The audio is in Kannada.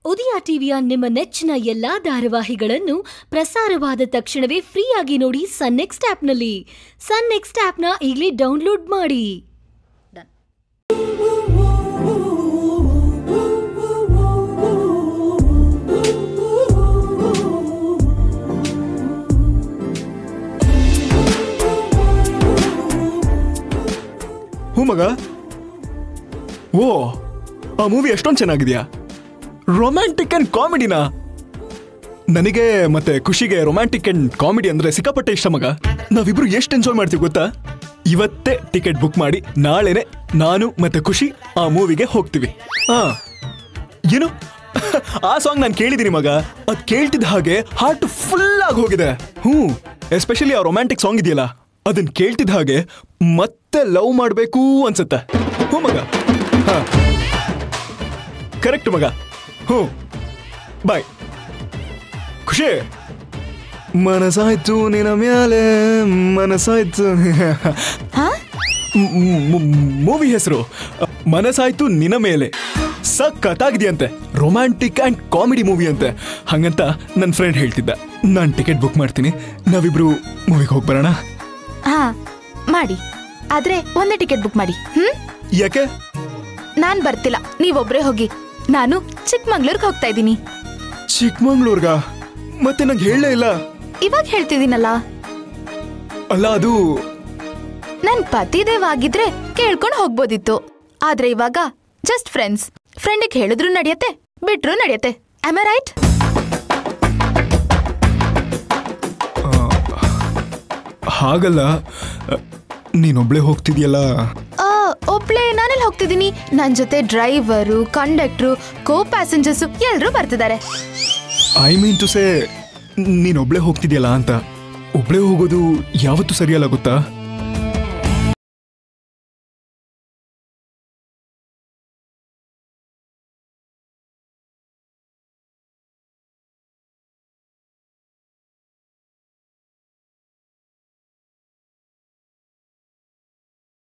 ಉದಯ ಟಿವಿಯ ನಿಮ್ಮ ನೆಚ್ಚಿನ ಎಲ್ಲಾ ಧಾರಾವಾಹಿಗಳನ್ನು ಪ್ರಸಾರವಾದ ತಕ್ಷಣವೇ ಫ್ರೀಯಾಗಿ ನೋಡಿ ಸನ್ ನೆಕ್ಸ್ಟ್ ಆಪ್ನಲ್ಲಿ ಸನ್ ನೆಕ್ಸ್ಟ್ ಆಪ್ನ ಈಗಲೇ ಡೌನ್ಲೋಡ್ ಮಾಡಿ ಹ್ಞೂ ಮಗ ಓ ಆ ಮೂವಿ ಎಷ್ಟೊಂದು ಚೆನ್ನಾಗಿದೆಯಾ ರೊಮ್ಯಾಂಟಿಕ್ ಅಂಡ್ ಕಾಮಿಡಿನಾ ನನಗೆ ಮತ್ತೆ ಖುಷಿಗೆ ರೊಮ್ಯಾಂಟಿಕ್ ಅಂಡ್ ಕಾಮಿಡಿ ಅಂದ್ರೆ ಸಿಕ್ಕಾಪಟ್ಟೆ ಇಷ್ಟ ಮಗ ನಾವಿಬ್ರು ಎಷ್ಟು ಎಂಜಾಯ್ ಮಾಡ್ತೀವಿ ಗೊತ್ತಾ ಇವತ್ತೇ ಟಿಕೆಟ್ ಬುಕ್ ಮಾಡಿ ನಾಳೆನೆ ನಾನು ಮತ್ತೆ ಖುಷಿ ಆ ಮೂವಿಗೆ ಹೋಗ್ತೀವಿ ಹಾ ಏನು ಆ ಸಾಂಗ್ ನಾನು ಕೇಳಿದ್ದೀನಿ ಮಗ ಅದ್ ಕೇಳ್ತಿದ್ದ ಹಾಗೆ ಹಾರ್ಟ್ ಫುಲ್ ಆಗಿ ಹೋಗಿದೆ ಹ್ಞೂ ಎಸ್ಪೆಷಲಿ ಆ ರೊಮ್ಯಾಂಟಿಕ್ ಸಾಂಗ್ ಇದೆಯಲ್ಲ ಅದನ್ನ ಕೇಳ್ತಿದ್ದ ಹಾಗೆ ಮತ್ತೆ ಲವ್ ಮಾಡಬೇಕು ಅನ್ಸುತ್ತೆ ಹ್ಞೂ ಮಗ ಹಾ ಕರೆಕ್ಟ್ ಮಗ ಹ್ಞೂ ಬಾಯ್ ಖುಷಿ ಮನಸಾಯ್ತು ನಿನ್ನ ಮ್ಯಾಲೆ ಮನಸಾಯ್ತು ಹಾ ಮೂವಿ ಹೆಸರು ಮನಸಾಯ್ತು ನಿನ್ನ ಮೇಲೆ ಸಖತ್ತಾಗಿದೆಯಂತೆ ರೊಮ್ಯಾಂಟಿಕ್ ಅಂಡ್ ಕಾಮಿಡಿ ಮೂವಿ ಅಂತೆ ಹಂಗಂತ ನನ್ನ ಫ್ರೆಂಡ್ ಹೇಳ್ತಿದ್ದ ನಾನು ಟಿಕೆಟ್ ಬುಕ್ ಮಾಡ್ತೀನಿ ನಾವಿಬ್ರು ಮೂವಿಗೆ ಹೋಗಿ ಬರೋಣ ಹಾ ಮಾಡಿ ಆದ್ರೆ ಒಂದೇ ಟಿಕೆಟ್ ಬುಕ್ ಮಾಡಿ ಹ್ಮ್ ಯಾಕೆ ನಾನ್ ಬರ್ತಿಲ್ಲ ನೀವೊಬ್ರೇ ಹೋಗಿ ನಾನು ಚಿಕ್ಕಮಂಗ್ಳೂರ್ಗೆ ಹೋಗ್ತಾ ಇದ್ದೀನಿ ಚಿಕ್ಕಮಂಗ್ಳೂರ್ಗ ಮತ್ತೆ ನಂಗೆ ಹೇಳಲೇ ಇಲ್ಲ ಇವಾಗ ಹೇಳ್ತಿದ್ದೀನಲ್ಲ ಅಲ್ಲ ಅದು ನನ್ ಪತಿದೇವ್ ಆಗಿದ್ರೆ ಕೇಳ್ಕೊಂಡು ಹೋಗ್ಬೋದಿತ್ತು ಆದ್ರೆ ಇವಾಗ ಜಸ್ಟ್ ಫ್ರೆಂಡ್ಸ್ ಫ್ರೆಂಡಿಗೆ ಹೇಳಿದ್ರು ನಡೆಯತ್ತೆ ಬಿಟ್ರು ನಡೆಯತ್ತೆ ಆಮ್ ರೈಟ್ ಹಾಗಲ್ಲ ನೀನೊಬ್ಳೆ ಹೋಗ್ತಿದ್ಯಲ್ಲ ಒಬ್ಳೆ ನಾನೆಲ್ಲಿ ಹೋಗ್ತಿದ್ದೀನಿ ನನ್ ಜೊತೆ ಡ್ರೈವರು ಕಂಡಕ್ಟ್ರು ಕೋ ಪ್ಯಾಸೆಂಜರ್ಸು ಎಲ್ರೂ ಬರ್ತಿದ್ದಾರೆ ಐ ಮೀನ್ ಟು ಸೇ ನೀನೊಬ್ಳೆ ಹೋಗ್ತಿದ್ಯಲ್ಲ ಅಂತ ಒಬ್ಳೆ ಹೋಗೋದು ಯಾವತ್ತೂ ಸರಿಯಲ್ಲ ಗೊತ್ತಾ